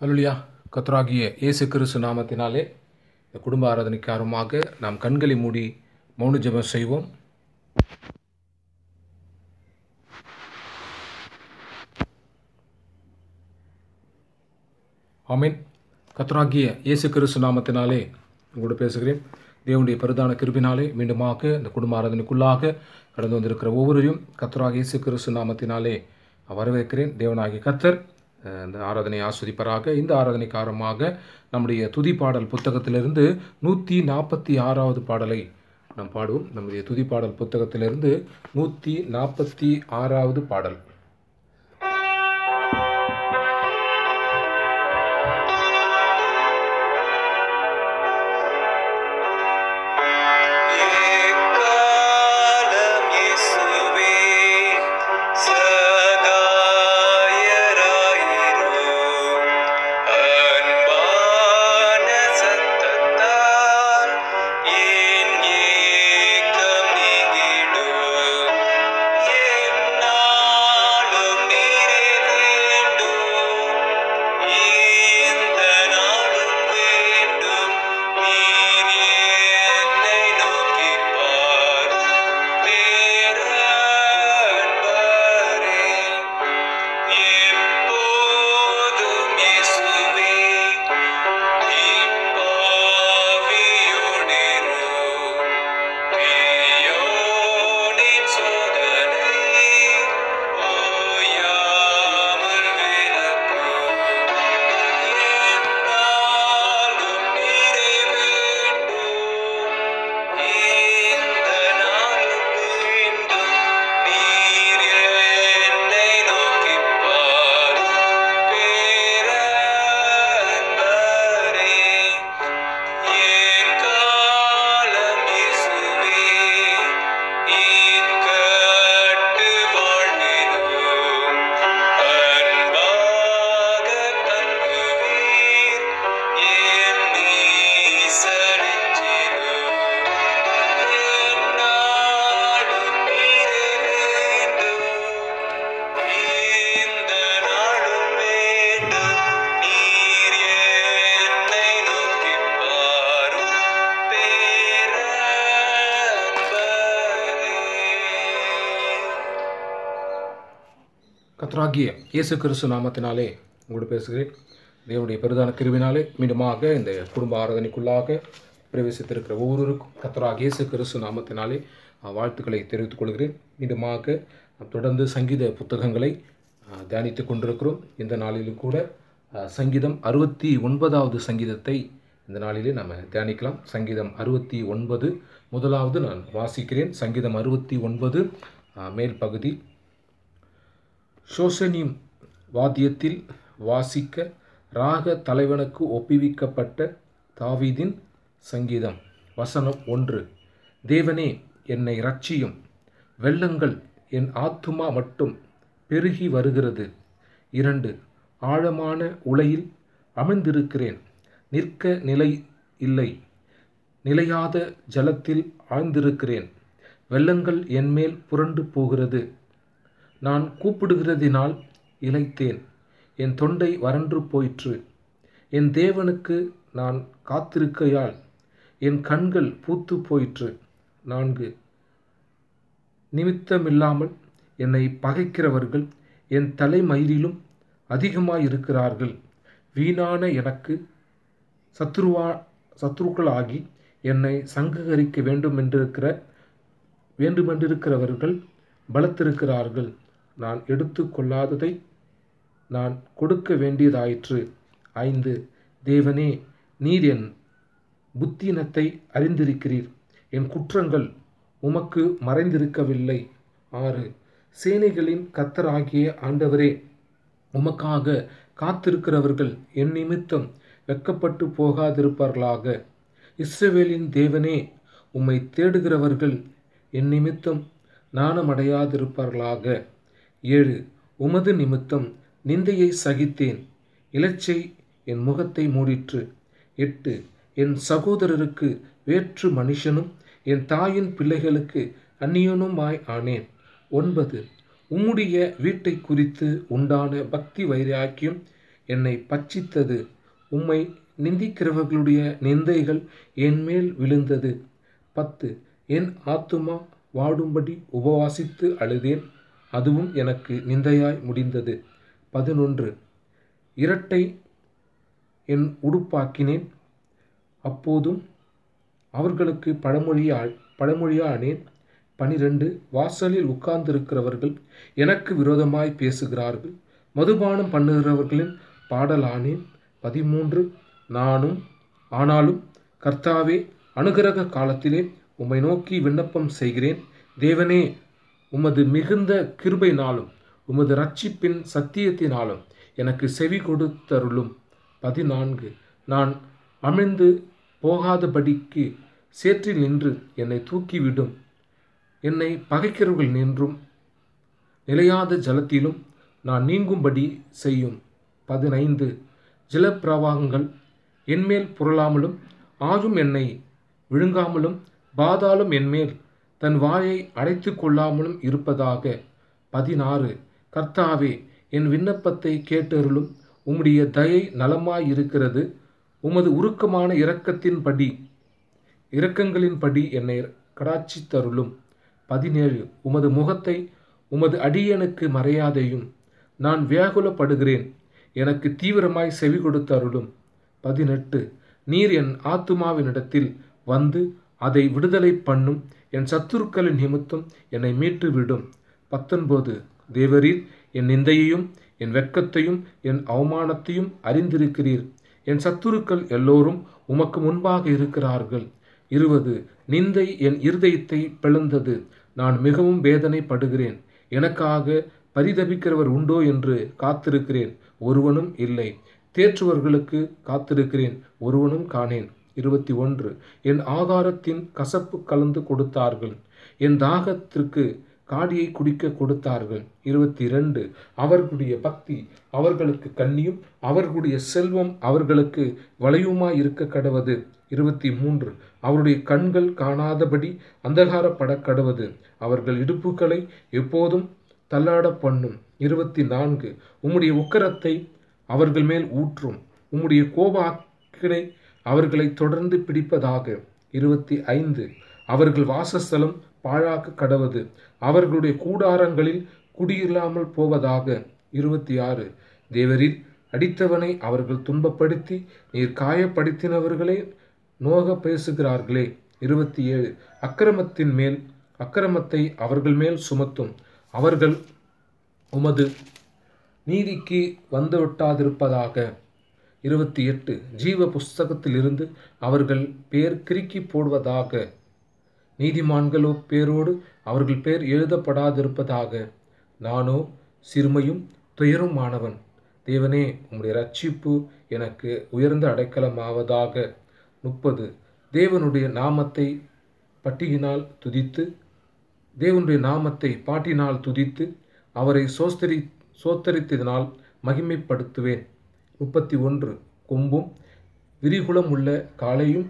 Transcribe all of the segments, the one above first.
அல்லா கத்ராகிய இயேசு கிறிஸ்து நாமத்தினாலே இந்த குடும்ப ஆராதனைக்காரமாக நாம் கண்களை மூடி மௌன ஜெபம் செய்வோம் ஆமென் கத்ராகிய இயேசு கிறிஸ்து நாமத்தினாலே உங்களோடு பேசுகிறேன் தேவனுடைய பிரதான கிருபினாலே மீண்டுமாக இந்த குடும்ப ஆராதனைக்குள்ளாக கடந்து வந்திருக்கிற ஒவ்வொருவரையும் கத்தராக இயேசு கிறிஸ்து நாமத்தினாலே வரவேற்கிறேன் தேவனாகிய கத்தர் அஹ், இந்த ஆராதனை ஆஸ்வதிப்பராக இந்த ஆராதனைக்காரமாக நம்முடைய துதி பாடல் புத்தகத்திலிருந்து நூற்றி நாற்பத்தி ஆறாவது பாடலை நாம் பாடுவோம் நம்முடைய துதி பாடல் புத்தகத்திலிருந்து நூற்றி நாற்பத்தி ஆறாவது பாடல் ஏக்காலம் இயேசுவே சகாயராயிரும் அன்பான சத்தத்தால் என் ஏக்கம் நீங்கிடும் என்னாலும் நீரே வேண்டும் இந்த நாளும் வேண்டும் நீர் என்னை நோக்கிப் பார் பேரன்பரே எப்போதும் இயேசுவே இப்பாவியுடிரும் பிரியோனின் சோதனை ஓயாமல் விலக்கும் என்னாலும் நீரே வேண்டும் இந்த நாளும் வேண்டும் நீர் என்னை நோக்கிப் பார் பேரன்பரே ஏக்காலம் இயேசுவே இக்கட்டு வாழ்விலும் அன்பாக தங்குவீர் என் நீசனெஞ்சிலும் என்னாலும் நீரே வேண்டும் இந்த நாளும் வேண்டும் நீர் என்னை நோக்கிப் பாரும் பேரன்பரே கத்ராகிய இயேசு கிறிஸ்து நாமத்தினாலே உங்களோடு பேசுகிறேன் தேவனுடைய பெரிதான கிருவினாலே மீண்டுமாக இந்த குடும்ப ஆராதனைக்குள்ளாக பிரவேசித்திருக்கிற ஒவ்வொருவருக்கும் கத்ராக இயேசு கிறிஸ்து நாமத்தினாலே அஹ், வாழ்த்துக்களை தெரிவித்துக் கொள்கிறேன் மீண்டுமாக நாம் தொடர்ந்து சங்கீத புத்தகங்களை அஹ், தியானித்துக் கொண்டிருக்கிறோம் இந்த நாளிலும் கூட அஹ், சங்கீதம் அறுபத்தி ஒன்பதாவது சங்கீதத்தை இந்த நாளிலே நம்ம தியானிக்கலாம் சங்கீதம் அறுபத்தி ஒன்பது முதலாவது நான் வாசிக்கிறேன் சங்கீதம் அறுபத்தி ஒன்பது அஹ், மேல் பகுதி ஷோசனிம் வாத்தியத்தில் வாசிக்க ராக தலைவனுக்கு ஒப்புவிக்கப்பட்ட தாவீதின் சங்கீதம் வசனம் ஒன்று தேவனே என்னை ரட்சியும் வெள்ளங்கள் என் ஆத்துமா மட்டும் பெருகி வருகிறது இரண்டு ஆழமான உலையில் அமிழ்ந்திருக்கிறேன் நிற்க நிலை இல்லை நிலையாத ஜலத்தில் ஆழ்ந்திருக்கிறேன் வெள்ளங்கள் என்மேல் புரண்டு போகிறது நான் கூப்பிடுகிறதினால் இளைத்தேன் என் தொண்டை வறண்டு போயிற்று என் தேவனுக்கு நான் காத்திருக்கையால் என் கண்கள் பூத்து போயிற்று நான்கு நிமித்தமில்லாமல் என்னை பகைக்கிறவர்கள் என் தலைமயிரிலும் அதிகமாயிருக்கிறார்கள் வீணான எனக்கு சத்ருவா சத்ருக்களாகி என்னை சங்ககரிக்க வேண்டுமென்றிருக்கிற வேண்டுமென்றிருக்கிறவர்கள் பலத்திருக்கிறார்கள் நான் எடுத்துக்கொள்ளாததை நான் கொடுக்க வேண்டியதாயிற்று ஐந்து தேவனே நீர் என் புத்தினத்தை அறிந்திருக்கிறீர் என் குற்றங்கள் உமக்கு மறைந்திருக்கவில்லை ஆறு சேனைகளின் கத்தராகிய ஆண்டவரே உமக்காக காத்திருக்கிறவர்கள் என் நிமித்தம் வெக்கப்பட்டு போகாதிருப்பார்களாக இஸ்ரவேலின் தேவனே உம்மை தேடுகிறவர்கள் என் நிமித்தம் நாணமடையாதிருப்பார்களாக ஏழு உமது நிமித்தம் நிந்தையை சகித்தேன் இலச்சை என் முகத்தை மூடிற்று எட்டு என் சகோதரருக்கு வேற்று மனுஷனும் என் தாயின் பிள்ளைகளுக்கு அந்நியனுமாய் ஆனேன் ஒன்பது உம்முடைய வீட்டை குறித்து உண்டான பக்தி வைராக்கியம் என்னை பட்சித்தது உம்மை நிந்திக்கிறவர்களுடைய நிந்தைகள் என்மேல் விழுந்தது பத்து என் ஆத்துமா வாடும்படி உபவாசித்து அழுதேன் அதுவும் எனக்கு நிந்தையாய் முடிந்தது பதினொன்று இரட்டை என் உடுப்பாக்கினேன் அப்போதும் அவர்களுக்கு பழமொழியா பழமொழியானேன் பனிரெண்டு வாசலில் உட்கார்ந்திருக்கிறவர்கள் எனக்கு விரோதமாய் பேசுகிறார்கள் மதுபானம் பண்ணுகிறவர்களின் பாடலானேன் பதிமூன்று நானும் ஆனாலும் கர்த்தாவே அனுகிரக காலத்திலே உம்மை நோக்கி விண்ணப்பம் செய்கிறேன் தேவனே உமது மிகுந்த கிருபையினாலும் உமது ரட்சிப்பின் சத்தியத்தினாலும் எனக்கு செவி கொடுத்தருளும் பதினான்கு நான் அமிழ்ந்து போகாதபடிக்கு சேற்றில் நின்று என்னை தூக்கிவிடும் என்னை பகைக்கிறவர்கள் நின்றும் நிலையாத ஜலத்திலும் நான் நீங்கும்படி செய்யும் பதினைந்து ஜலப்பிரவாகங்கள் என்மேல் புரளாமலும் ஆயும் என்னை விழுங்காமலும் பாதாளம் என்மேல் தன் வாயை அடைத்து கொள்ளாமலும் இருப்பதாக பதினாறு கர்த்தாவே என் விண்ணப்பத்தை கேட்டருளும் உம்முடைய தயை நலமாயிருக்கிறது உமது உருக்கமான இரக்கத்தின்படி இரக்கங்களின்படி என்னை கடாட்சி தருளும் பதினேழு உமது முகத்தை உமது அடியனுக்கு மறையாதையும் நான் வியாகுலப்படுகிறேன் எனக்கு தீவிரமாய் செவி கொடுத்தருளும் பதினெட்டு நீர் என் ஆத்துமாவினிடத்தில் வந்து அதை விடுதலை பண்ணும் என் சத்துருக்களின் நிமித்தம் என்னை மீட்டு விடும் பத்தொன்பது தேவரீர் என் நிந்தையையும் என் வெட்கத்தையும் என் அவமானத்தையும் அறிந்திருக்கிறீர் என் சத்துருக்கள் எல்லோரும் உமக்கு முன்பாக இருக்கிறார்கள் இருபது நிந்தை என் இருதயத்தை பிளந்தது நான் மிகவும் வேதனைப்படுகிறேன் எனக்காக பரிதபிக்கிறவர் உண்டோ என்று காத்திருக்கிறேன் ஒருவனும் இல்லை தேற்றுவர்களுக்கு காத்திருக்கிறேன் ஒருவனும் காணேன் இருபத்தி ஒன்று என் ஆகாரத்தின் கசப்பு கலந்து கொடுத்தார்கள் என் தாகத்திற்கு காடியை குடிக்க கொடுத்தார்கள் இருபத்தி இரண்டு அவர்களுடைய பக்தி அவர்களுக்கு கண்ணியும் அவர்களுடைய செல்வம் அவர்களுக்கு வளையுமாய் இருக்க கடவது இருபத்தி மூன்று அவருடைய கண்கள் காணாதபடி அந்தகாரப்பட கடவது அவர்கள் இடுப்புகளை எப்போதும் தள்ளாட பண்ணும் இருபத்தி நான்கு உம்முடைய உக்கரத்தை அவர்கள் மேல் ஊற்றும் உம்முடைய கோப ஆக்கினை அவர்களை தொடர்ந்து பிடிப்பதாக இருபத்தி ஐந்து அவர்கள் வாசஸ்தலம் பாழாக்க கடவது அவர்களுடைய கூடாரங்களில் குடியில்லாமல் போவதாக இருபத்தி ஆறு தேவரில் அடித்தவனை அவர்கள் துன்பப்படுத்தி நீர் காயப்படுத்தினவர்களே நோக பேசுகிறார்களே இருபத்தி ஏழு அக்கிரமத்தின் மேல் அக்கிரமத்தை அவர்கள் மேல் சுமத்தும் அவர்கள் உமது நீதிக்கு வந்துவிட்டாதிருப்பதாக இருபத்தி எட்டு ஜீவ புஸ்தகத்திலிருந்து அவர்கள் பேர் கிறுக்கி போடுவதாக நீதிமான்களோ பேரோடு அவர்கள் பேர் எழுதப்படாதிருப்பதாக நானோ சிறுமையும் துயருமானவன் தேவனே உம்முடைய ரட்சிப்பு எனக்கு உயர்ந்த அடைக்கலமாவதாக முப்பது தேவனுடைய நாமத்தை பட்டியினால் துதித்து தேவனுடைய நாமத்தை பாட்டினால் துதித்து அவரை சோஸ்தரி சோத்தரித்ததினால் மகிமைப்படுத்துவேன் முப்பத்தி ஒன்று கொம்பும் விரிகுளம் உள்ள காளையும்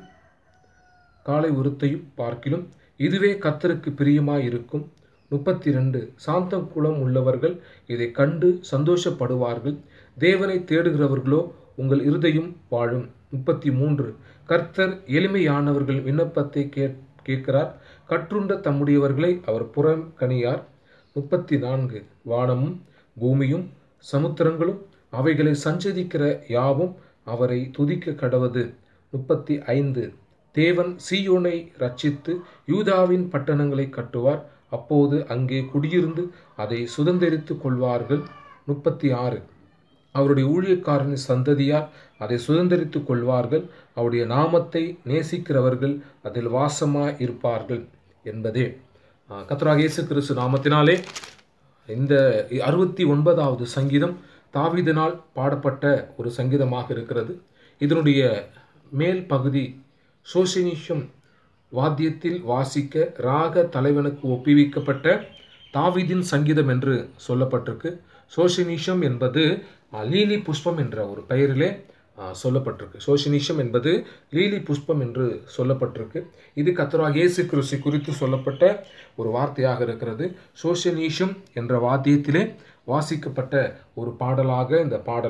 காளை உருத்தையும் பார்க்கிலும் இதுவே கத்தருக்கு பிரியமாயிருக்கும் முப்பத்தி ரெண்டு சாந்த குலம் உள்ளவர்கள் இதை கண்டு சந்தோஷப்படுவார்கள் தேவனை தேடுகிறவர்களோ உங்கள் இருதயம் வாழும் முப்பத்தி மூன்று கர்த்தர் எளிமையானவர்கள் விண்ணப்பத்தை கேட் கேட்கிறார் கற்றுண்ட தம்முடையவர்களை அவர் புறம் கணியார் முப்பத்தி நான்கு வானமும் பூமியும் சமுத்திரங்களும் அவைகளை சஞ்சரிக்கிற யாவும் அவரை துதிக்க கடவது முப்பத்தி ஐந்து தேவன் சீயோனை ரட்சித்து யூதாவின் பட்டணங்களை கட்டுவார் அப்போது அங்கே குடியிருந்து அதை சுதந்திரித்து கொள்வார்கள் முப்பத்தி ஆறு அவருடைய ஊழியக்காரனின் சந்ததியார் அதை சுதந்திரித்து கொள்வார்கள் அவருடைய நாமத்தை நேசிக்கிறவர்கள் அதில் வாசமாய் இருப்பார்கள் என்பதே ஆஹ், கர்த்தராகிய இயேசு கிறிஸ்து நாமத்தினாலே இந்த அறுபத்தி ஒன்பதாவது சங்கீதம் தாவீதினால் பாடப்பட்ட ஒரு சங்கீதமாக இருக்கிறது இதனுடைய மேல் பகுதி சோசினிஷம் வாத்தியத்தில் வாசிக்க ராக தலைவனுக்கு ஒப்புவிக்கப்பட்ட தாவீதின் சங்கீதம் என்று சொல்லப்பட்டிருக்கு சோஷினிஷம் என்பது அஹ், லீலி புஷ்பம் என்ற ஒரு பெயரிலே அஹ், சொல்லப்பட்டிருக்கு சோஷினிஷம் என்பது லீலி புஷ்பம் என்று சொல்லப்பட்டிருக்கு இது கத்தராக இயேசு கிறிஸ்து குறித்து சொல்லப்பட்ட ஒரு வார்த்தையாக இருக்கிறது சோஷினிஷம் என்ற வாத்தியத்திலே வாசிக்கப்பட்ட ஒரு பாடலாக இந்த பாடல்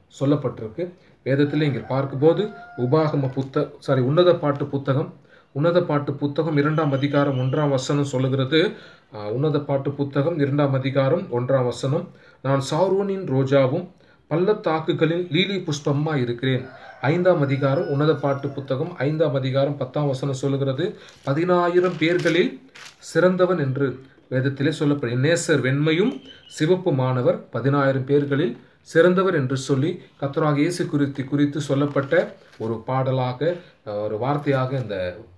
சொல்லப்பட்டிருக்கு வேதத்தில் இங்கே பார்க்கும்போது உபாகம புத்த சாரி உன்னத பாட்டு புத்தகம் உன்னத பாட்டு புத்தகம் இரண்டாம் அதிகாரம் ஒன்றாம் வசனம் சொல்லுகிறது ஆஹ், உன்னத பாட்டு புத்தகம் இரண்டாம் அதிகாரம் ஒன்றாம் வசனம் நான் சாரோனின் ரோஜாவும் பள்ளத்தாக்குகளில் லீலி புஷ்பமா இருக்கிறேன் ஐந்தாம் அதிகாரம் உன்னத பாட்டு புத்தகம் ஐந்தாம் அதிகாரம் பத்தாம் வசனம் சொல்லுகிறது பதினாயிரம் பேர்களில் சிறந்தவன் என்று வேதத்திலே சொல்லப்படும் நேசர் வெண்மையும் சிவப்புமானவர் பதினாயிரம் பேர்களில் சிறந்தவர் என்று சொல்லி கர்த்தராக இயேசு குறித்து குறித்து சொல்லப்பட்ட ஒரு பாடலாக அஹ், ஒரு வார்த்தையாக இந்த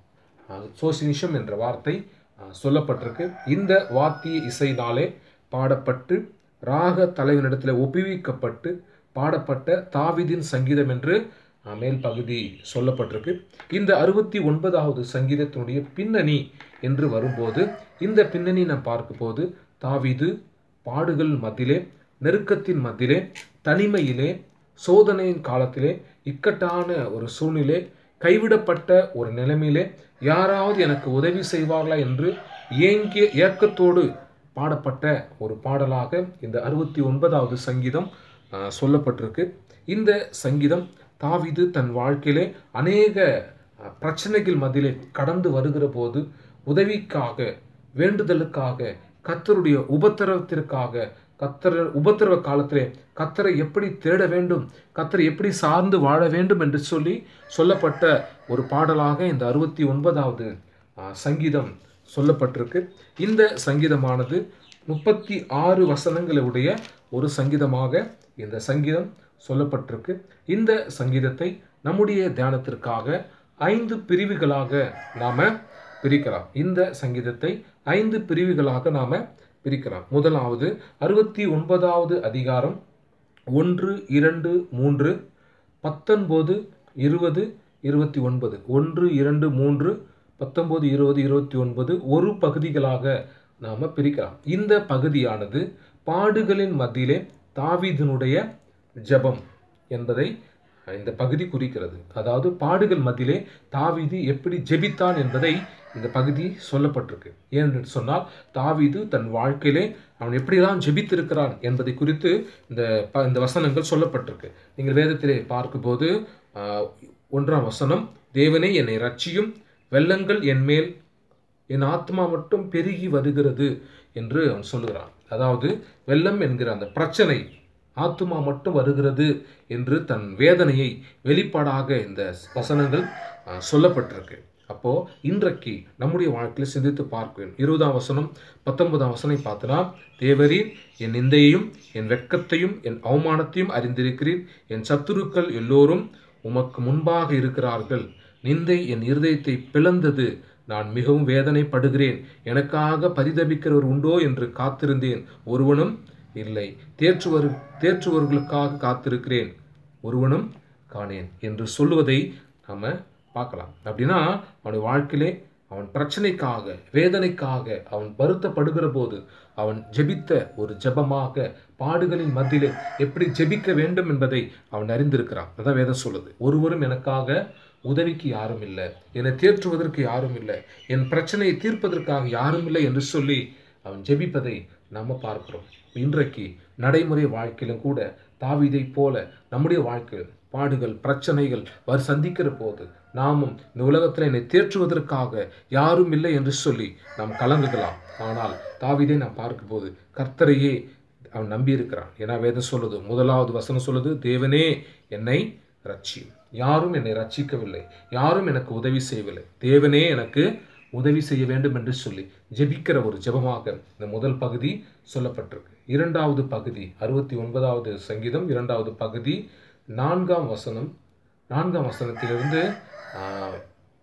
சோசினிஷம் என்ற வார்த்தை அஹ், சொல்லப்பட்டிருக்கு இந்த வாத்திய இசைனாலே பாடப்பட்டு ராக தலைவனிடத்தில் ஒப்புவிக்கப்பட்டு பாடப்பட்ட தாவிதின் சங்கீதம் என்று அஹ், மேல் பகுதி சொல்லப்பட்டிருக்கு இந்த அறுபத்தி ஒன்பதாவது சங்கீதத்தினுடைய பின்னணி என்று வரும்போது இந்த பின்னணி நாம் பார்க்கும்போது தாவீது பாடுகள் மத்தியிலே நெருக்கத்தின் மத்தியிலே தனிமையிலே சோதனையின் காலத்திலே இக்கட்டான ஒரு சூழ்நிலை கைவிடப்பட்ட ஒரு நிலைமையிலே யாராவது எனக்கு உதவி செய்வார்களா என்று ஏங்கிய ஏக்கத்தோடு பாடப்பட்ட ஒரு பாடலாக இந்த அறுபத்தி ஒன்பதாவது சங்கீதம் ஆஹ், சொல்லப்பட்டிருக்கு இந்த சங்கீதம் தாவீது தன் வாழ்க்கையிலே அநேக அஹ், பிரச்சனைகள் மத்தியிலே கடந்து வருகிற போது உதவிக்காக வேண்டுதலுக்காக கத்தருடைய உபத்திரவத்திற்காக கத்தர் உபத்திரவ காலத்திலே கத்தரை எப்படி தேட வேண்டும் கத்தரை எப்படி சார்ந்து வாழ வேண்டும் என்று சொல்லி சொல்லப்பட்ட ஒரு பாடலாக இந்த அறுபத்தி ஒன்பதாவது சங்கீதம் சொல்லப்பட்டிருக்கு இந்த சங்கீதமானது முப்பத்தி ஆறு வசனங்களுடைய ஒரு சங்கீதமாக இந்த சங்கீதம் சொல்லப்பட்டிருக்கு இந்த சங்கீதத்தை நம்முடைய தியானத்திற்காக ஐந்து பிரிவுகளாக நாம பிரிக்கலாம் இந்த சங்கீதத்தை ஐந்து பிரிவுகளாக நாம பிரிக்கலாம் முதலாவது அறுபத்தி ஒன்பதாவது அதிகாரம் ஒன்று இரண்டு மூன்று பத்தொன்பது இருபது இருபத்தி ஒன்பது ஒன்று இரண்டு மூன்று பத்தொன்பது இருபது இருபத்தி ஒன்பது ஒரு பகுதிகளாக நாம் பிரிக்கலாம் இந்த பகுதியானது பாடுகளின் மத்தியிலே தாவீதினுடைய ஜெபம் என்பதை இந்த பகுதி குறிக்கிறது அதாவது பாடுகள் மத்தியிலே தாவீது எப்படி ஜெபித்தான் என்பதை இந்த பகுதி சொல்லப்பட்டிருக்கு ஏனென்று சொன்னால் தாவீது தன் வாழ்க்கையிலே அவன் எப்படிலாம் ஜெபித்திருக்கிறான் என்பதை குறித்து இந்த ப- இந்த வசனங்கள் சொல்லப்பட்டிருக்கு நீங்கள் வேதத்திலே பார்க்கும்போது ஆஹ், ஒன்றாம் வசனம் தேவனே என்னை ரட்சியும் வெள்ளங்கள் என் மேல் என் ஆத்மா மட்டும் பெருகி வருகிறது என்று அவன் சொல்லுகிறான் அதாவது வெள்ளம் என்கிற அந்த பிரச்சனை ஆத்துமா மட்டும் வருகிறது என்று தன் வேதனையை வெளிப்பாடாக இந்த வசனங்கள் ஆஹ், சொல்லப்பட்டிருக்கு அப்போ இன்றைக்கு நம்முடைய வாழ்க்கையில் சிந்தித்து பார்க்கிறேன் இருபதாம் வசனம் பத்தொன்பதாம் வசனம் பார்த்தனா தேவரீர் என் நிந்தையையும் என் வெட்கத்தையும் என் அவமானத்தையும் அறிந்திருக்கிறீர் என் சத்துருக்கள் எல்லோரும் உமக்கு முன்பாக இருக்கிறார்கள் நிந்தை என் இருதயத்தை பிளந்தது நான் மிகவும் வேதனைப்படுகிறேன் எனக்காக பரிதபிக்கிறவர் உண்டோ என்று காத்திருந்தேன் ஒருவனும் இல்லை தேற்றுவர் தேற்றுவர்களுக்காக காத்திருக்கிறேன் ஒருவனும் காணேன் என்று சொல்லுவதை நாம பார்க்கலாம் அப்படின்னா அவனுடைய வாழ்க்கையிலே அவன் பிரச்சனைக்காக வேதனைக்காக அவன் வருத்தப்படுகிற போது அவன் ஜெபித்த ஒரு ஜெபமாக பாடுகளின் மத்தியிலே எப்படி ஜெபிக்க வேண்டும் என்பதை அவன் அறிந்திருக்கிறான் அதான் வேதம் சொல்லுது ஒருவரும் எனக்காக உதவிக்கு யாரும் இல்லை என்னை தேற்றுவதற்கு யாரும் இல்லை என் பிரச்சனையை தீர்ப்பதற்காக யாரும் இல்லை என்று சொல்லி அவன் ஜெபிப்பதை நாம பார்க்கிறோம் இன்றைக்கு நடைமுறை வாழ்க்கையிலும் கூட தாவீதை போல நம்முடைய வாழ்க்கையில் பாடுகள் பிரச்சனைகள் வர் சந்திக்கிற போது நாமும் இந்த உலகத்தில் என்னை தேற்றுவதற்காக யாரும் இல்லை என்று சொல்லி நாம் கலங்குகலாம் ஆனால் தாவீதை நாம் பார்க்கும்போது கர்த்தரையே அவன் நம்பியிருக்கிறான் ஏன்னா வேதம் சொல்லுது முதலாவது வசனம் சொல்லுது தேவனே என்னை ரட்சி யாரும் என்னை ரட்சிக்கவில்லை யாரும் எனக்கு உதவி செய்யவில்லை தேவனே எனக்கு உதவி செய்ய வேண்டும் என்று சொல்லி ஜெபிக்கிற ஒரு ஜெபமாக இந்த முதல் பகுதி சொல்லப்பட்டிருக்கு இரண்டாவது பகுதி அறுபத்தி ஒன்பதாவது சங்கீதம் இரண்டாவது பகுதி நான்காம் வசனம் நான்காம் வசனத்திலிருந்து ஆஹ்,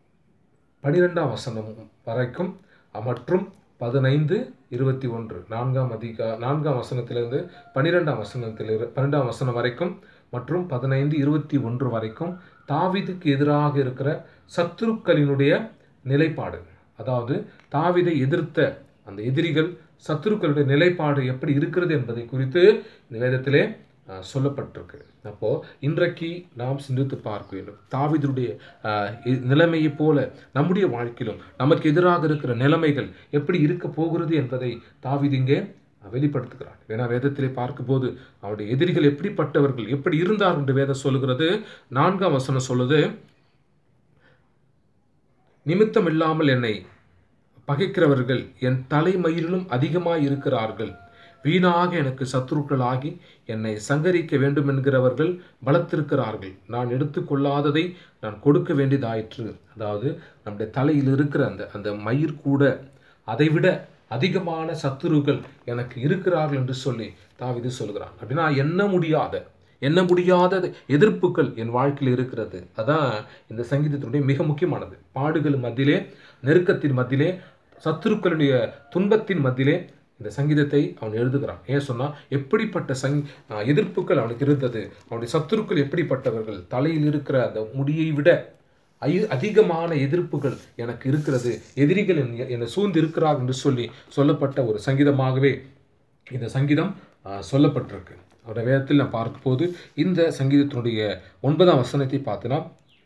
பனிரெண்டாம் வசனம் வரைக்கும் அஹ், மற்றும் பதினைந்து இருபத்தி ஒன்று நான்காம் அதிகா நான்காம் வசனத்திலிருந்து பனிரெண்டாம் வசனத்திலிருந்து பன்னெண்டாம் வசனம் வரைக்கும் மற்றும் பதினைந்து இருபத்தி ஒன்று வரைக்கும் தாவீதுக்கு எதிராக இருக்கிற சத்துருக்களினுடைய நிலைப்பாடு அதாவது தாவீதை எதிர்த்த அந்த எதிரிகள் சத்துருக்களுடைய நிலைப்பாடு எப்படி இருக்கிறது என்பதை குறித்து இந்த வேதத்திலே அஹ், சொல்லப்பட்டிருக்கு அப்போ இன்றைக்கு நாம் சிந்தித்து பார்க்க வேண்டும் தாவீதுடைய அஹ், இ- நிலைமையைப் போல நம்முடைய வாழ்க்கையிலும் நமக்கு எதிராக இருக்கிற நிலைமைகள் எப்படி இருக்க போகிறது என்பதை தாவீது இங்கே வெளிப்படுத்துகிறார் ஏன்னா வேதத்திலே பார்க்கும்போது அவருடைய எதிரிகள் எப்படிப்பட்டவர்கள் எப்படி இருந்தார்கள் என்று வேதம் சொல்லுகிறது நான்காம் வசனம் சொல்லுது நிமித்தம் இல்லாமல் என்னை பகைக்கிறவர்கள் என் தலைமயிரிலும் அதிகமாய் இருக்கிறார்கள் வீணாக எனக்கு சத்துருக்களாகி என்னை சங்கரிக்க வேண்டும் என்கிறவர்கள் பலத்திருக்கிறார்கள் நான் எடுத்துக்கொள்ளாததை நான் கொடுக்க வேண்டியதாயிற்று அதாவது நம்முடைய தலையில் இருக்கிற அந்த அந்த மயிர் கூட அதைவிட அதிகமான சத்துருக்கள் எனக்கு இருக்கிறார்கள் என்று சொல்லி தாவிது சொல்கிறான் அப்படின்னா எண்ண முடியாத எண்ண முடியாத எதிர்ப்புகள் என் வாழ்க்கையில் இருக்கிறது அதான் இந்த சங்கீதத்தினுடைய மிக முக்கியமானது பாடுகள் மத்தியிலே நெருக்கத்தின் மத்தியிலே சத்துருக்களுடைய துன்பத்தின் மத்தியிலே இந்த சங்கீதத்தை அவன் எழுதுகிறான் ஏன் சொன்னால் எப்படிப்பட்ட சங் ஆஹ் எதிர்ப்புகள் அவனுக்கு இருந்தது அவனுடைய சத்துருக்கள் எப்படிப்பட்டவர்கள் தலையில் இருக்கிற அந்த முடியை விட ஐ அதிகமான எதிர்ப்புகள் எனக்கு இருக்கிறது எதிரிகள் என் என்னை சூழ்ந்து இருக்கிறார் என்று சொல்லி சொல்லப்பட்ட ஒரு சங்கீதமாகவே இந்த சங்கீதம் ஆஹ், சொல்லப்பட்டிருக்கு அவருடைய வேதத்தில் நான் பார்க்கும்போது இந்த சங்கீதத்தினுடைய ஒன்பதாம் வசனத்தை பார்த்தோன்னா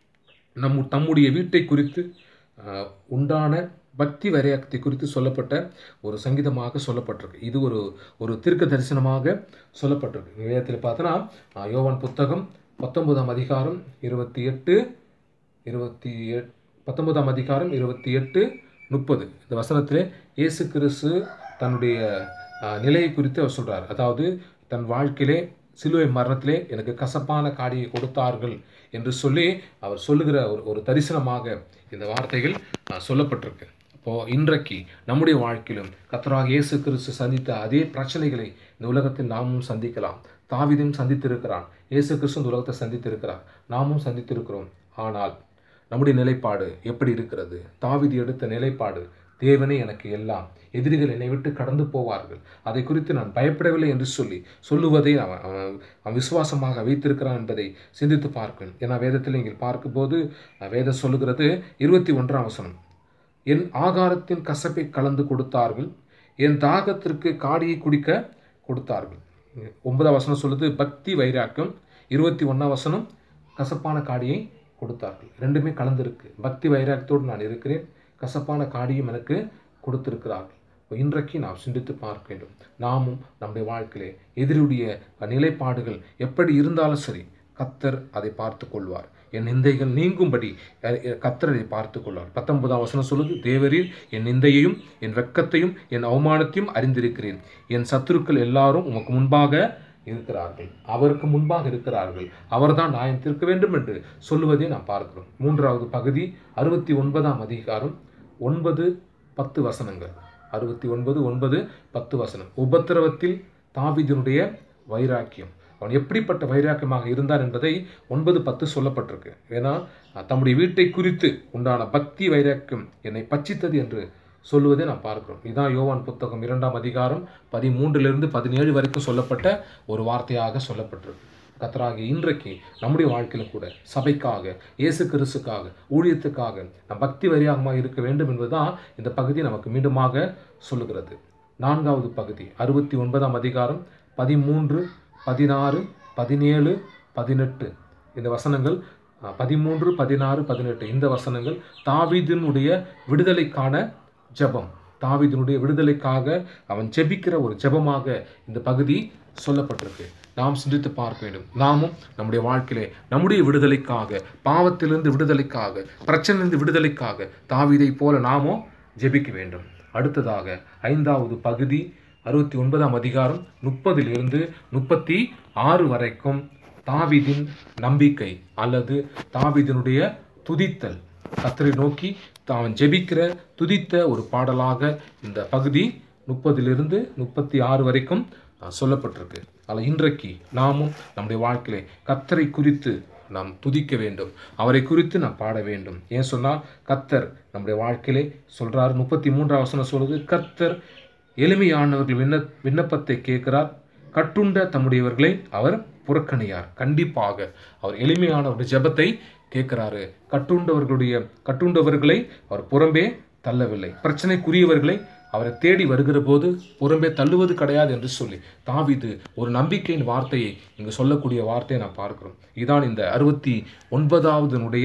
நம் தம்முடைய வீட்டை குறித்து ஆஹ், உண்டான பக்தி வரையத்தை குறித்து சொல்லப்பட்ட ஒரு சங்கீதமாக சொல்லப்பட்டிருக்கு இது ஒரு ஒரு தீர்க்க தரிசனமாக சொல்லப்பட்டிருக்கு வேதத்தில் பார்த்தோன்னா ஆஹ், யோவான் புத்தகம் பத்தொன்பதாம் அதிகாரம் இருபத்தி எட்டு இருபத்தி எட் பத்தொன்பதாம் அதிகாரம் இருபத்தி எட்டு முப்பது இந்த வசனத்திலே இயேசு கிறிஸ்து தன்னுடைய ஆஹ், நிலையை குறித்து அவர் சொல்றார் அதாவது தன் வாழ்க்கையிலே சிலுவை மரணத்திலே எனக்கு கசப்பான காடியை கொடுத்தார்கள் என்று சொல்லி அவர் சொல்லுகிற ஒரு ஒரு தரிசனமாக இந்த வார்த்தைகள் ஆஹ், சொல்லப்பட்டிருக்கு அப்போ இன்றைக்கு நம்முடைய வாழ்க்கையிலும் கர்த்தராக இயேசு கிறிஸ்து சந்தித்த அதே பிரச்சனைகளை இந்த உலகத்தில் நாமும் சந்திக்கலாம் தாவீதும் சந்தித்திருக்கிறான் இயேசு கிறிஸ்து இந்த உலகத்தை சந்தித்திருக்கிறார் நாமும் சந்தித்திருக்கிறோம் ஆனால் நம்முடைய நிலைப்பாடு எப்படி இருக்கிறது தாவீது எடுத்த நிலைப்பாடு தேவனே எனக்கு எல்லாம் எதிரிகள் என்னை விட்டு கடந்து போவார்கள் அதை குறித்து நான் பயப்படவில்லை என்று சொல்லி சொல்லுவதை அவன் அவன் அவன் விசுவாசமாக வைத்திருக்கிறான் என்பதை சிந்தித்து பார்க்கணும் ஏன்னா வேதத்தில் நீங்கள் பார்க்கும்போது அஹ், வேதம் சொல்லுகிறது இருபத்தி ஒன்றாம் வசனம் என் ஆகாரத்தின் கசப்பை கலந்து கொடுத்தார்கள் என் தாகத்திற்கு காடியை குடிக்க கொடுத்தார்கள் ஒன்பதாம் வசனம் சொல்லுது பக்தி வைராக்கியம் இருபத்தி ஒன்றாம் வசனம் கசப்பான காடியை கொடுத்தார்கள் ரெண்டுமே கலந்துருக்கு பக்தி வைராக்கியத்தோடு நான் இருக்கிறேன் கசப்பான காடியும் எனக்கு கொடுத்திருக்கிறார்கள் இப்போ இன்றைக்கு நாம் சிந்தித்து பார்க்க வேண்டும் நாமும் நம்முடைய வாழ்க்கையிலே எதிரியுடைய நிலைப்பாடுகள் எப்படி இருந்தாலும் சரி கத்தர் அதை பார்த்து கொள்வார் என் நிந்தைகள் நீங்கும்படி அஹ், அஹ், கர்த்தர் அதை பார்த்து கொள்வார் பத்தொன்பதாம் வசனம் சொல்லுது தேவரீர் என் நிந்தையையும் என் வெட்கத்தையும் என் அவமானத்தையும் அறிந்திருக்கிறேன் என் சத்துருக்கள் எல்லாரும் உமக்கு முன்பாக இருக்கிறார்கள் அவருக்கு முன்பாக இருக்கிறார்கள் அவர்தான் நியாயம் தீர்க்க வேண்டும் என்று சொல்லுவதை நாம் பார்க்கிறோம் மூன்றாவது பகுதி அறுபத்தி ஒன்பதாம் அதிகாரம் ஒன்பது பத்து வசனங்கள் அறுபத்தி ஒன்பது ஒன்பது பத்து வசனம் உபத்திரவத்தில் தாவீதினுடைய வைராக்கியம் அவன் எப்படிப்பட்ட வைராக்கியமாக இருந்தார் என்பதை ஒன்பது பத்து சொல்லப்பட்டிருக்கு ஏன்னா அஹ், தம்முடைய வீட்டை குறித்து உண்டான பக்தி வைராக்கியம் என்னை பட்சித்தது என்று சொல்லுவதை நாம் பார்க்கிறோம் இதான் யோவான் புத்தகம் இரண்டாம் அதிகாரம் பதிமூன்றிலிருந்து பதினேழு வரைக்கும் சொல்லப்பட்ட ஒரு வார்த்தையாக சொல்லப்பட்டிருக்கு கத்தராகிய இன்றைக்கு நம்முடைய வாழ்க்கையிலும் கூட சபைக்காக இயேசு கிறிஸ்துக்காக ஊழியத்துக்காக நம் பக்தி வரியாகமாக இருக்க வேண்டும் என்பதுதான் இந்த பகுதி நமக்கு மீண்டுமாக சொல்லுகிறது நான்காவது பகுதி அறுபத்தி ஒன்பதாம் அதிகாரம் பதிமூன்று பதினாறு பதினேழு பதினெட்டு இந்த வசனங்கள் அஹ், பதிமூன்று பதினாறு பதினெட்டு இந்த வசனங்கள் தாவீதினுடைய விடுதலைக்கான ஜெபம் தாவீதினுடைய விடுதலைக்காக அவன் ஜெபிக்கிற ஒரு ஜெபமாக இந்த பகுதி சொல்லப்பட்டிருக்கு நாம் சிந்தித்து பார்க்க வேண்டும் நாமும் நம்முடைய வாழ்க்கையிலே நம்முடைய விடுதலைக்காக பாவத்திலிருந்து விடுதலைக்காக பிரச்சனையிலிருந்து விடுதலைக்காக தாவீதை போல நாமும் ஜெபிக்க வேண்டும் அடுத்ததாக ஐந்தாவது பகுதி அறுபத்தி ஒன்பதாம் அதிகாரம் முப்பதிலிருந்து முப்பத்தி ஆறு வரைக்கும் தாவீதின் நம்பிக்கை அல்லது தாவீதினுடைய துதித்தல் கத்தரை நோக்கி அவன் ஜெபிக்கிற துதித்த ஒரு பாடலாக இந்த பகுதி முப்பதிலிருந்து முப்பத்தி ஆறு வரைக்கும் அஹ், சொல்லப்பட்டிருக்கு அதில் இன்றைக்கு நாமும் நம்முடைய வாழ்க்கையிலே கத்தரை குறித்து நாம் துதிக்க வேண்டும் அவரை குறித்து நாம் பாட வேண்டும் ஏன் சொன்னால் கத்தர் நம்முடைய வாழ்க்கையிலே சொல்றார் முப்பத்தி மூன்றாம் வசனம் சொல்லுது கத்தர் எளிமையானவர்கள் விண்ண விண்ணப்பத்தை கேட்கிறார் கட்டுண்ட தம்முடையவர்களை அவர் புறக்கணியார் கண்டிப்பாக அவர் எளிமையானவருடைய ஜெபத்தை கேட்கிறாரு கட்டுண்டவர்களுடைய கட்டுண்டவர்களை அவர் புறம்பே தள்ளவில்லை பிரச்சனைக்குரியவர்களை அவரை தேடி வருகிற போது புறம்பே தள்ளுவது கிடையாது என்று சொல்லி தாவீது ஒரு நம்பிக்கையின் வார்த்தையை இங்கு சொல்லக்கூடிய வார்த்தையை நாம் பார்க்கிறோம் இதான் இந்த அறுபத்தி ஒன்பதாவதுனுடைய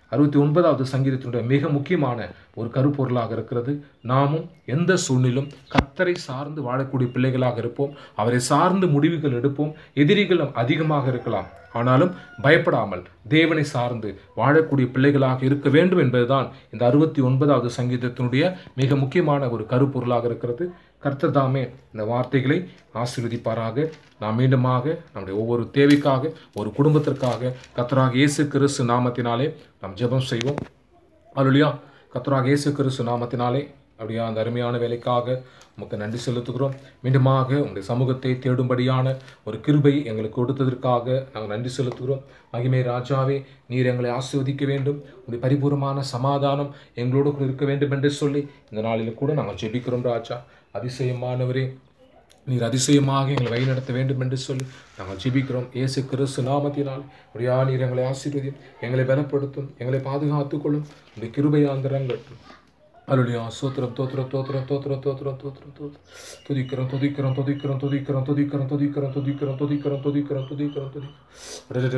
அறுபத்தி ஒன்பதாவது சங்கீதத்தினுடைய மிக முக்கியமான ஒரு கருப்பொருளாக இருக்கிறது நாமும் எந்த சூழ்நிலும் கத்தரை சார்ந்து வாழக்கூடிய பிள்ளைகளாக இருப்போம் அவரை சார்ந்து முடிவுகள் எடுப்போம் எதிரிகள் அதிகமாக இருக்கலாம் ஆனாலும் பயப்படாமல் தேவனை சார்ந்து வாழக்கூடிய பிள்ளைகளாக இருக்க வேண்டும் என்பதுதான் இந்த அறுபத்தி ஒன்பதாவது சங்கீதத்தினுடைய மிக முக்கியமான ஒரு கருப்பொருளாக இருக்கிறது கர்த்தர் தாமே இந்த வார்த்தைகளை ஆசீர்வதிப்பாராக நாம் மீண்டுமாக நம்முடைய ஒவ்வொரு தேவைக்காக ஒரு குடும்பத்திற்காக கர்த்தராக இயேசு கிறிஸ்து நாமத்தினாலே நாம் ஜெபம் செய்வோம் அல்லா கர்த்தராக இயேசு கிறிஸ்து நாமத்தினாலே அப்படியா அந்த அருமையான வேலைக்காக உமக்கு நன்றி செலுத்துகிறோம் மீண்டுமாக உங்களுடைய சமூகத்தை தேடும்படியான ஒரு கிருபை எங்களுக்கு கொடுத்ததற்காக நாங்கள் நன்றி செலுத்துகிறோம் மகிமை ராஜாவே நீர் எங்களை ஆசீர்வதிக்க வேண்டும் உங்களுடைய பரிபூர்ணமான சமாதானம் எங்களோடு கூட இருக்க வேண்டும் என்று சொல்லி இந்த நாளில் கூட நாங்கள் ஜெபிக்கிறோம் ராஜா அதிசயமானவரே நீர் அதிசயமாக எங்களை வழிநடத்த வேண்டும் என்று சொல்லி நாங்கள் ஜெபிக்கிறோம் இயேசு கிறிஸ்து நாமத்தினால் அப்படியா நீர் எங்களை ஆசீர்வதியும் எங்களை பலப்படுத்தும் எங்களை பாதுகாத்துக் கொள்ளும் உங்களுடைய கிருபையாந்திரங்கட்டும் அலுலியா சோத்திரம் தோத்திரம் தோத்திரம் தோத்திரம் தோத்திரம் தோத்திரம் தோத்திரம் துதிக்கிறோம் துதிக்கிறோம் துதிக்கிறோம் துதிக்கிறோம் துதிக்கிறோம் துதிக்கிறோம் துதிக்கிறோம் துதிக்கிறோம் துதிக்கிறோம் துதிக்கிறோம்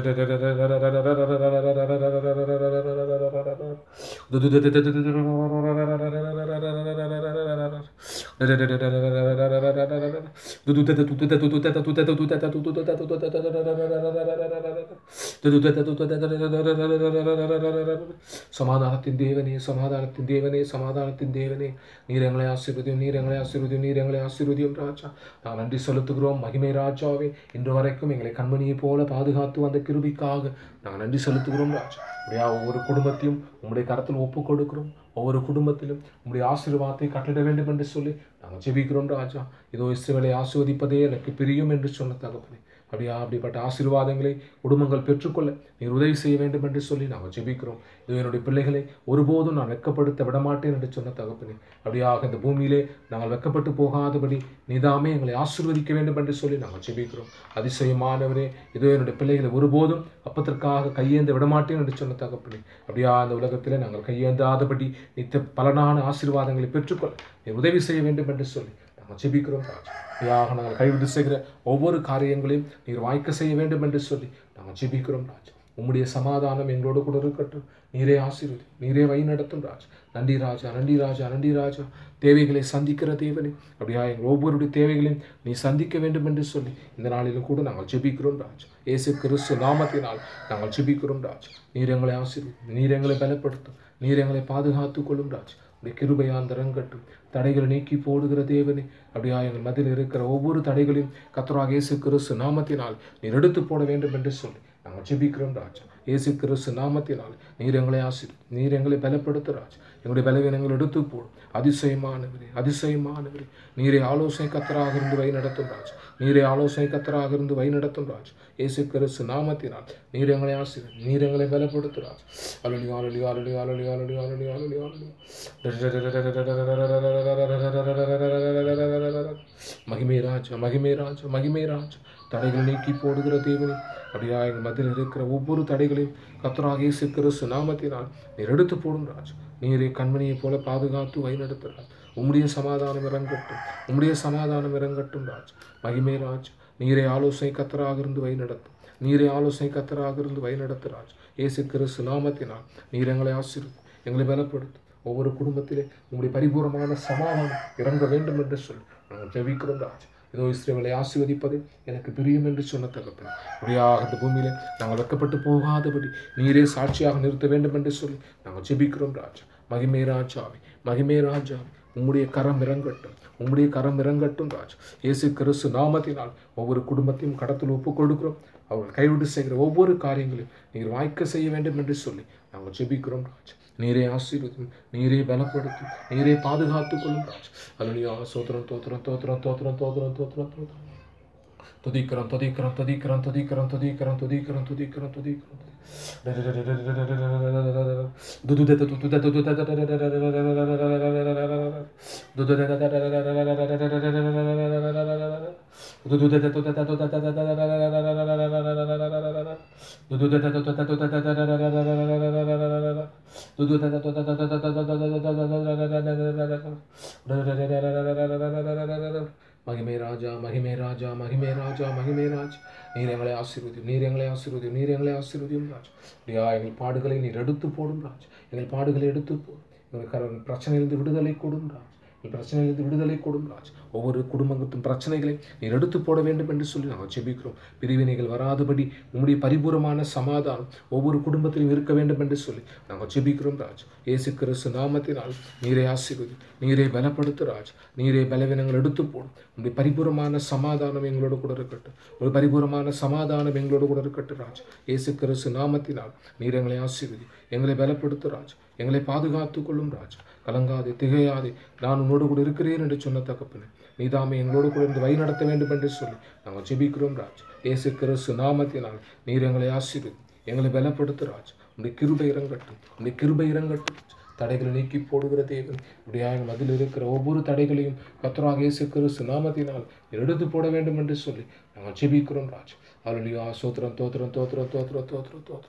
സമാധാനത്തിൻ ദേവനെ സമാധാനത്തിൻ ദേവനെ സമാധാനത്തിൻ ദേവനെ நீர் எங்களை ஆசீர்வதியும் நீர் எங்களை ஆசீர்வதியும் நீர் எங்களை ஆசீர்வதியும் ராஜா நான் நன்றி செலுத்துகிறோம் மகிமை ராஜாவே இன்று வரைக்கும் எங்களை கண்மணியைப் போல பாதுகாத்து வந்த கிருபிக்காக நாங்கள் நன்றி செலுத்துகிறோம் ராஜா அப்படியா ஒவ்வொரு குடும்பத்தையும் உங்களுடைய கரத்தில் ஒப்புக் கொடுக்கிறோம் ஒவ்வொரு குடும்பத்திலும் உங்களுடைய ஆசீர்வாதத்தை கட்டிட வேண்டும் என்று சொல்லி நாங்கள் ஜெபிக்கிறோம் ராஜா இதோ இஸ்ரவேலை ஆசீர்வதிப்பதே எனக்கு பிரியும் என்று சொன்ன தகப்பனே அப்படியா அப்படிப்பட்ட ஆசீர்வாதங்களை குடும்பங்கள் பெற்றுக்கொள்ள நீர் உதவி செய்ய வேண்டும் என்று சொல்லி நாங்கள் ஜெபிக்கிறோம் இது என்னுடைய பிள்ளைகளை ஒருபோதும் நான் வெட்கப்படுத்த விடமாட்டேன் என்று சொன்ன தகப்பனே அப்படியாக இந்த பூமியிலே நாங்கள் வெட்கப்பட்டு போகாதபடி நீதாமே எங்களை ஆசீர்வதிக்க வேண்டும் என்று சொல்லி நாங்கள் ஜெபிக்கிறோம் அதிசயமானவரே இதோ என்னுடைய பிள்ளைகளை ஒருபோதும் அப்பத்திற்காக கையேந்த விடமாட்டேன் என்று சொன்ன தகப்பனே அப்படியா அந்த உலகத்திலே நாங்கள் கையேந்தாதபடி நித்த பலனான ஆசீர்வாதங்களை பெற்றுக்கொள்ள நீர் உதவி செய்ய வேண்டும் என்று சொல்லி நாங்கள் ஜெபிக்கிறோம் ராஜா யாக நாங்கள் கைவிட்டு செய்கிற ஒவ்வொரு காரியங்களையும் நீர் வாய்க்க செய்ய வேண்டும் என்று சொல்லி நாங்கள் ஜெபிக்கிறோம் ராஜா உம்முடைய சமாதானம் எங்களோடு கூட இருக்கட்டும் நீரே ஆசீர்வதி நீரே வழி நடத்தும் ராஜா நன்றி ராஜா நன்றி ராஜா நன்றி ராஜா தேவைகளை சந்திக்கிற தேவனே அப்படியா எங்கள் ஒவ்வொருடைய தேவைகளையும் நீ சந்திக்க வேண்டும் என்று சொல்லி இந்த நாளிலும் கூட நாங்கள் ஜெபிக்கிறோம் ராஜா இயேசு கிறிஸ்து நாமத்தினால் நாங்கள் ஜெபிக்கிறோம் ராஜா நீர் எங்களை ஆசீர்வதி நீர் எங்களை பலப்படுத்தும் நீர் எங்களை பாதுகாத்துக் கொள்ளும் ராஜா உடைய கிருபையாந்தரங்கட்டும் தடைகளை நீக்கி போடுகிற தேவனே அப்படியா எங்கள் மதியில் இருக்கிற ஒவ்வொரு தடைகளையும் கத்தராக இயேசு கிறிஸ்து நாமத்தினால் நீர் எடுத்து போட வேண்டும் என்று சொல்லி நாங்கள் ஜெபிக்கிறோம் ராஜா இயேசு கிறிஸ்து நாமத்தினால் நீர் எங்களை ஆசிர் நீர் எங்களை பலப்படுத்து ராஜா எங்களுடைய பலவீனங்கள் எடுத்து போடும் அதிசயமானவரே அதிசயமானவரே நீரே ஆலோசனை கத்தராக இருந்து வழி நடத்தும் ராஜா நீரே ஆலோசனை கத்தராக இருந்து வழி நடத்தும் ராஜா இயேசு கிறிஸ்து நாமத்தினால் நீர் எங்களை ஆசிர் நீர் எங்களை பலப்படுத்து ராஜா அலலி அலலி அலலி அலலி அலலி அலலி அலலி அலலி மகிமே ராஜா மகிமே ராஜா மகிமே ராஜா தடைகள் நீக்கி போடுகிற தேவனே அப்படியா எங்கள் மத்தியில் இருக்கிற ஒவ்வொரு தடைகளையும் கத்தராக இயேசு கிறிஸ்து நாமத்தினால் நீர் எடுத்து போடும் ராஜா நீரே கண்மணியைப் போல பாதுகாத்து வழிநடத்துகிறார் உம்முடைய சமாதானம் இறங்கட்டும் உம்முடைய சமாதானம் இறங்கட்டும் ராஜ் மகிமே ராஜ் நீரே ஆலோசனை கத்தராக இருந்து வழிநடத்தும் நீரே ஆலோசனை கத்தராக இருந்து வழிநடத்து ராஜ் இயேசு கிறிஸ்து நாமத்தினால் நீர் எங்களை ஆசீர்வதி எங்களை பலப்படுத்தும் ஒவ்வொரு குடும்பத்திலே உங்களுடைய பரிபூர்ணமான சமாதானம் இறங்க வேண்டும் என்று சொல்லி நாங்கள் ஜெபிக்கிறோம் ராஜ் இதோ இஸ்ரேவலை ஆசீர்வதிப்பது எனக்கு பிரியம் என்று சொன்ன தகப்பன் அப்படியாக இந்த பூமியிலே நாங்கள் வெக்கப்பட்டு போகாதபடி நீரே சாட்சியாக நிறுத்த வேண்டும் என்று சொல்லி நாங்கள் ஜெபிக்கிறோம் ராஜா மகிமே ராஜாவே மகிமே ராஜாவே உம்முடைய கரம் இறங்கட்டும் உம்முடைய கரம் இறங்கட்டும் ராஜா இயேசு கிறிஸ்து நாமத்தினால் ஒவ்வொரு குடும்பத்தையும் கடத்தில் ஒப்புக் கொடுக்கிறோம் அவர்கள் கைவிட்டு செய்கிற ஒவ்வொரு காரியங்களையும் நீர் வாய்க்க செய்ய வேண்டும் என்று சொல்லி நாங்கள் ஜெபிக்கிறோம் ராஜா நீரே ஆசீர்வதும் நீரே பலப்படுத்தும் நீரே பாதுகாத்துக் கொள்ளும் ராஜா அலுலியா சோத்திரம் தோத்திரம் தோத்திரம் தோத்திரம் தோத்திரம் தோத்திரம் தோத்திரம் துதிக்கிறோம் துதிக்கிறோம் துதிக்கிறோம் துதிக்கிறோம் துதிக்கிறோம் துதிக்கிறோம் துதிக்கிறோம் துதிக்கிறோம் மகிமே ராஜா மகிமே ராஜா மகிமே ராஜா மகிமே ராஜா நீர் எங்களை ஆசீர்வதியும் நீர் எங்களை ஆசீர்வதியும் நீர் எங்களை ஆசீர்வதியும் ராஜா அப்படியா எங்கள் பாடுகளை நீர் எடுத்து போடும் ராஜா எங்கள் பாடுகளை எடுத்து போடும் எங்கள் கர பிரச்சனையிலிருந்து விடுதலை கொடும் ராஜா எங்கள் பிரச்சனையிலிருந்து விடுதலை கொடும் ராஜா ஒவ்வொரு குடும்பத்தின் பிரச்சனைகளை நீர் எடுத்து போட வேண்டும் என்று சொல்லி நாங்கள் ஜெபிக்கிறோம் பிரிவினைகள் வராதபடி உம்முடைய பரிபூரமான சமாதானம் ஒவ்வொரு குடும்பத்திலும் இருக்க வேண்டும் என்று சொல்லி நாங்கள் ஜெபிக்கிறோம் ராஜ் இயேசு கிறிஸ்து நாமத்தினால் நீரை ஆசீர்வதி நீரை பலப்படுத்து ராஜ் நீரை பலவீனங்கள் எடுத்து போடும் உங்களுடைய பரிபூரமான சமாதானம் எங்களோடு கூட இருக்கட்டும் ஒரு பரிபூரமான சமாதானம் எங்களோடு கூட இருக்கட்டும் ராஜ் இயேசு கிறிஸ்து நாமத்தினால் நீர் எங்களை ஆசீர்வதி எங்களை பலப்படுத்து ராஜ் எங்களை பாதுகாத்துக் கொள்ளும் ராஜ் கலங்காதே திகையாதே நான் உன்னோடு கூட இருக்கிறேன் என்று சொன்ன தகப்பனே நீதாமே எங்களோடு கூட இருந்து வழி நடத்த வேண்டும் என்று சொல்லி நாங்கள் ஜெபிக்கிறோம் ராஜ் இயேசு கிறிஸ்து நாமத்தினால் நீர் எங்களை ஆசீர்வதி எங்களை பலப்படுத்து ராஜ் உன்னுடைய கிருபை இறங்கட்டும் உன்னுடைய கிருபை இறங்கட்டும் தடைகளை நீக்கி போடுகிற தேவன் உடைய அதில் இருக்கிற ஒவ்வொரு தடைகளையும் கத்தராக இயேசு கிறிஸ்து நாமத்தினால் நீர் எடுத்து போட வேண்டும் என்று சொல்லி நாங்கள் ஜெபிக்கிறோம் ராஜ் அருளியா சோத்திரம் தோத்திரம் தோத்திரம் தோத்திரம் தோத்திரம்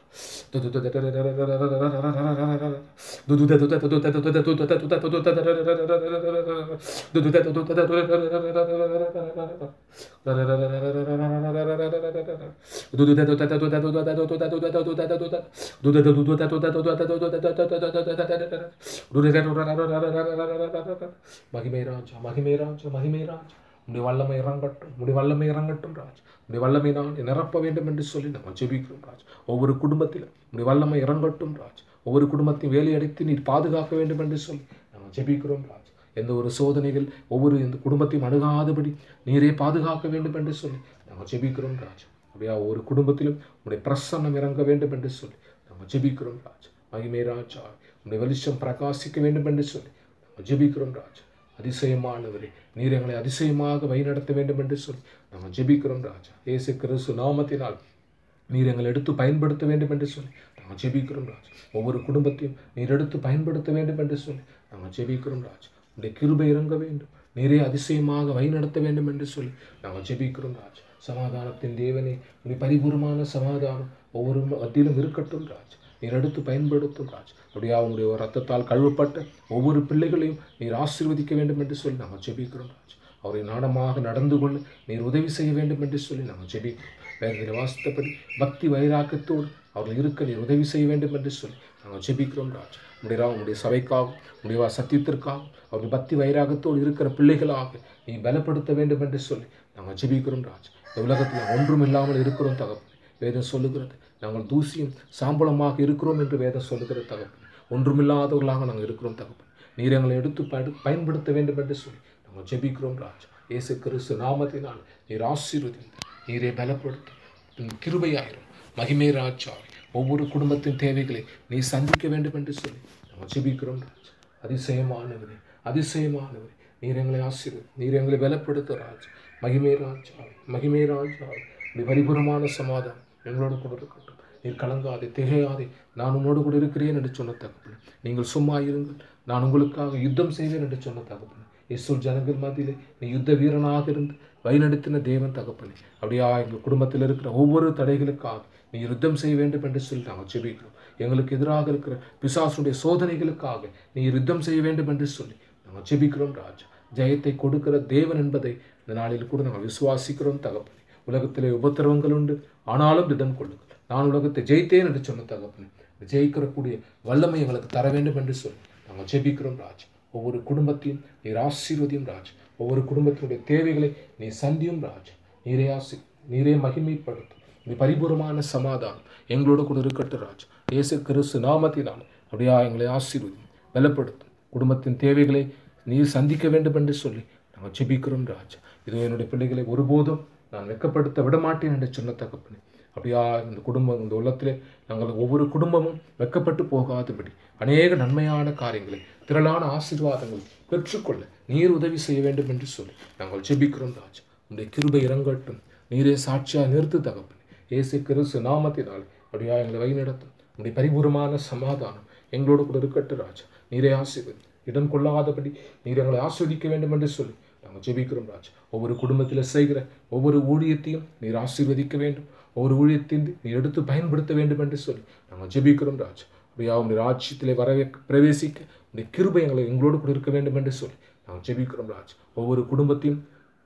மகிமை ராஜா மகிமை ராஜா மகிமை ராஜா உடைய வல்லமை இறங்கட்டும் உடைய வல்லமை இறங்கட்டும் ராஜ் உடைய வல்லமை நான் நிரப்ப வேண்டும் என்று சொல்லி நம்ம ஜெபிக்கிறோம் ராஜ் ஒவ்வொரு குடும்பத்திலும் உடைய வல்லமை இறங்கட்டும் ராஜ் ஒவ்வொரு குடும்பத்தையும் வேலையடைத்து நீர் பாதுகாக்க வேண்டும் என்று சொல்லி நம்ம ஜெபிக்கிறோம் ராஜ் எந்த ஒரு சோதனைகள் ஒவ்வொரு இந்த குடும்பத்தையும் அணுகாதபடி நீரே பாதுகாக்க வேண்டும் என்று சொல்லி நம்ம ஜெபிக்கிறோம் ராஜ் அப்படியா ஒவ்வொரு குடும்பத்திலும் உடைய பிரசன்னம் இறங்க வேண்டும் என்று சொல்லி நம்ம ஜெபிக்கிறோம் ராஜ் மகிமே ராஜா உடைய வெளிச்சம் பிரகாசிக்க வேண்டும் என்று சொல்லி நம்ம ஜெபிக்கிறோம் ராஜ் அதிசயமானவரே நீர் எங்களை அதிசயமாக வழிநடத்த வேண்டும் என்று சொல்லி நாங்கள் ஜெபிக்கிறோம் ராஜா இயேசு கிறிஸ்து நாமத்தினால் நீர் எங்களை எடுத்து பயன்படுத்த வேண்டும் என்று சொல்லி நாங்கள் ஜெபிக்கிறோம் ராஜா ஒவ்வொரு குடும்பத்தையும் நீர் எடுத்து பயன்படுத்த வேண்டும் என்று சொல்லி நாங்கள் ஜெபிக்கிறோம் ராஜா உடைய கிருபை இறங்க வேண்டும் நீரே அதிசயமாக வழிநடத்த வேண்டும் என்று சொல்லி நாங்கள் ஜெபிக்கிறோம் ராஜா சமாதானத்தின் தேவனே உடைய பரிபூர்ணமான சமாதானம் ஒவ்வொரு மத்தியிலும் இருக்கட்டும் ராஜா நீர் எடுத்து பயன்படுத்தும் ராஜ் அப்படியே அவங்களுடைய ரத்தத்தால் கழுவப்பட்ட ஒவ்வொரு பிள்ளைகளையும் நீர் ஆசீர்வதிக்க வேண்டும் என்று சொல்லி நாங்கள் ஜெபிக்கிறோம் ராஜ் அவரை நாணமாக நடந்து கொள்ள நீர் உதவி செய்ய வேண்டும் என்று சொல்லி நாங்கள் ஜெபிக்கிறோம் வேறு வாசித்தபடி பக்தி வைராக்கத்தோடு அவர்கள் இருக்க நீர் உதவி செய்ய வேண்டும் என்று சொல்லி நாங்கள் ஜெபிக்கிறோம் ராஜ் உடைய உங்களுடைய சபைக்காகவும் உடைய சத்தியத்திற்காகவும் அவர்கள் பக்தி வைராகத்தோடு இருக்கிற பிள்ளைகளாக நீ பலப்படுத்த வேண்டும் என்று சொல்லி நாங்கள் ஜெபிக்கிறோம் ராஜ் இந்த உலகத்தில் ஒன்றும் இல்லாமல் இருக்கிறோம் தகப்பன் வேதம் சொல்லுகிறது நாங்கள் தூசியும் சாம்பலமாக இருக்கிறோம் என்று வேதம் சொல்லுகிற தகப்பன் ஒன்றுமில்லாதவர்களாக நாங்கள் இருக்கிறோம் தகப்பன் நீர் எங்களை எடுத்து படு- பயன்படுத்த வேண்டும் என்று சொல்லி நாங்கள் ஜெபிக்கிறோம் ராஜ் இயேசு கிறிஸ்து நாமத்தினால் நீர் ஆசீர்வதி நீரே பலப்படுத்தும் கிருபையாயிரும் மகிமே ராஜா ஒவ்வொரு குடும்பத்தின் தேவைகளை நீ சந்திக்க வேண்டும் என்று சொல்லி நாங்கள் ஜெபிக்கிறோம் ராஜ் அதிசயமானவரே அதிசயமானவரே நீர் எங்களை ஆசீர்வதி நீர் எங்களை பலப்படுத்த ராஜ் மகிமே ராஜா மகிமே ராஜா நீ பரிபூரமான சமாதானம் எங்களோடு கூட இருக்கட்டும் நீர் கலங்காதே திகையாதே நான் உன்னோடு கூட இருக்கிறேன் என்று சொன்ன தகப்பன் நீங்கள் சும்மா இருங்கள் நான் உங்களுக்காக யுத்தம் செய்வேன் என்று சொன்ன தகப்பன் இஸ்ரேல் ஜனங்கள் மத்தியிலே நீ யுத்த வீரனாக இருந்து வழிநடத்தின தேவன் தகப்பனே அப்படியா எங்கள் குடும்பத்தில் இருக்கிற ஒவ்வொரு தடைகளுக்காக நீ யுத்தம் செய்ய வேண்டும் என்று சொல்லி நாங்கள் ஜெபிக்கிறோம் எங்களுக்கு எதிராக இருக்கிற பிசாசுடைய சோதனைகளுக்காக நீ யுத்தம் செய்ய வேண்டும் என்று சொல்லி நாங்கள் ஜெபிக்கிறோம் ராஜா ஜெயத்தை கொடுக்கிற தேவன் என்பதை இந்த நாளில் கூட நாங்கள் விசுவாசிக்கிறோம் தகப்பனே உலகத்திலே உபத்திரவங்கள் உண்டு ஆனாலும் திடம் கொள்ளுங்கள் நான் உலகத்தை ஜெயித்தேன் என்று சொன்ன தகப்பனே ஜெயிக்கிறக்கூடிய வல்லமை எங்களுக்கு தர வேண்டும் என்று சொல்லி நாங்கள் ஜெபிக்கிறோம் ராஜ் ஒவ்வொரு குடும்பத்தையும் நீர் ஆசீர்வதியும் ராஜ் ஒவ்வொரு குடும்பத்தினுடைய தேவைகளை நீ சந்தியும் ராஜ் நீரே ஆசி நீரே மகிமைப்படுத்தும் நீ பரிபூரமான சமாதானம் எங்களோட கூட இருக்கட்டும் ராஜ் இயேசு கிறிஸ்து நாமத்தினால் அப்படியா எங்களை ஆசீர்வதியும் பலப்படுத்தும் குடும்பத்தின் தேவைகளை நீர் சந்திக்க வேண்டும் என்று சொல்லி நாங்கள் ஜெபிக்கிறோம் ராஜ் இது என்னுடைய பிள்ளைகளை ஒருபோதும் நான் வெட்கப்படுத்த விடமாட்டேன் என்று சொன்ன தகப்பனே அப்படியா இந்த குடும்பம் இந்த உள்ளத்திலே நாங்கள் ஒவ்வொரு குடும்பமும் வெட்கப்பட்டு போகாதபடி அநேக நன்மையான காரியங்களை திரளான ஆசீர்வாதங்களை பெற்றுக்கொள்ள நீர் உதவி செய்ய வேண்டும் என்று சொல்லி நாங்கள் ஜெபிக்கிறோம் ராஜ் உடைய கிருபை இறங்கட்டும் நீரே சாட்சியாக நிறுத்து தகப்பனே இயேசு கிறிஸ்து நாமத்தினால் அப்படியா எங்களை வழிநடத்தும் உடைய பரிபூரமான சமாதானம் எங்களோடு கூட இருக்கட்டும் ராஜா நீரே ஆசீர்வதி இடம் கொள்ளாதபடி நீர் எங்களை ஆஸ்வதிக்க வேண்டும் என்று சொல்லி நாங்கள் ஜெபிக்கிறோம் ராஜ் ஒவ்வொரு குடும்பத்தில் செய்கிற ஒவ்வொரு ஊழியத்தையும் நீர் ஆசீர்வதிக்க வேண்டும் ஒவ்வொரு ஊழியத்தையும் நீர் எடுத்து பயன்படுத்த வேண்டும் என்று சொல்லி நாங்கள் ஜெபிக்கிறோம் ராஜ் அப்படியா உடைய ராஜ்யத்திலே வர பிரவேசிக்க உடைய கிருபை எங்களை எங்களோடு கூட இருக்க வேண்டும் என்று சொல்லி நாங்கள் ஜெபிக்கிறோம் ராஜ் ஒவ்வொரு குடும்பத்தையும்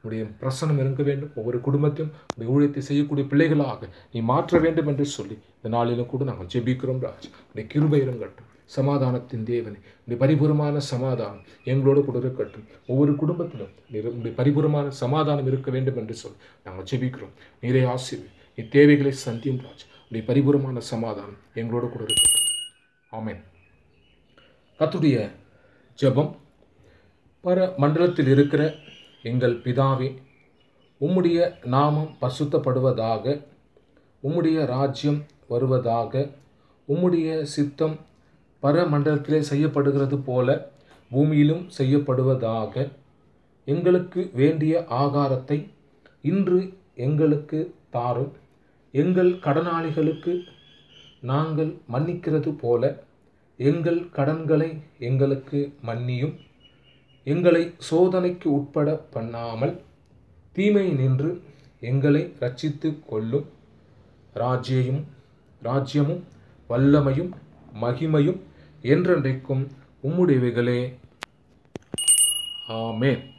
உடைய பிரசனம் இருக்க வேண்டும் ஒவ்வொரு குடும்பத்தையும் உடைய ஊழியத்தை செய்யக்கூடிய பிள்ளைகளாக நீ மாற்ற வேண்டும் என்று சொல்லி இந்த நாளிலும் கூட நாங்கள் ஜெபிக்கிறோம் ராஜ் உடைய கிருபை இருங்கட்டும் சமாதானத்தின் தேவனே உடைய பரிபூரமான சமாதானம் எங்களோடு கூட இருக்கட்டும் ஒவ்வொரு குடும்பத்திலும் நீர் உடைய பரிபூரமான சமாதானம் இருக்க வேண்டும் என்று சொல்லி நாங்கள் ஜெபிக்கிறோம் நீரே ஆசிரியர் நீ தேவைகளை சந்தியும் ராஜ் உடைய பரிபூரமான சமாதானம் எங்களோடு கூட இருக்கட்டும் ஆமென் கத்துடைய ஜெபம் பர மண்டலத்தில் இருக்கிற எங்கள் பிதாவே உம்முடைய நாமம் பசுத்தப்படுவதாக உம்முடைய ராஜ்யம் வருவதாக உம்முடைய சித்தம் பரமண்டலத்திலே செய்யப்படுகிறது போல பூமியிலும் செய்யப்படுவதாக எங்களுக்கு வேண்டிய ஆகாரத்தை இன்று எங்களுக்கு தாரும் எங்கள் கடனாளிகளுக்கு நாங்கள் மன்னிக்கிறது போல எங்கள் கடன்களை எங்களுக்கு மன்னியும் எங்களை சோதனைக்கு உட்பட பண்ணாமல் தீமை நின்று எங்களை ரட்சித்து கொள்ளும் ராஜ்யமும் ராஜ்யமும் வல்லமையும் மகிமையும் என்றென்றைக்கும் உம்முடையவைகளே ஆமென்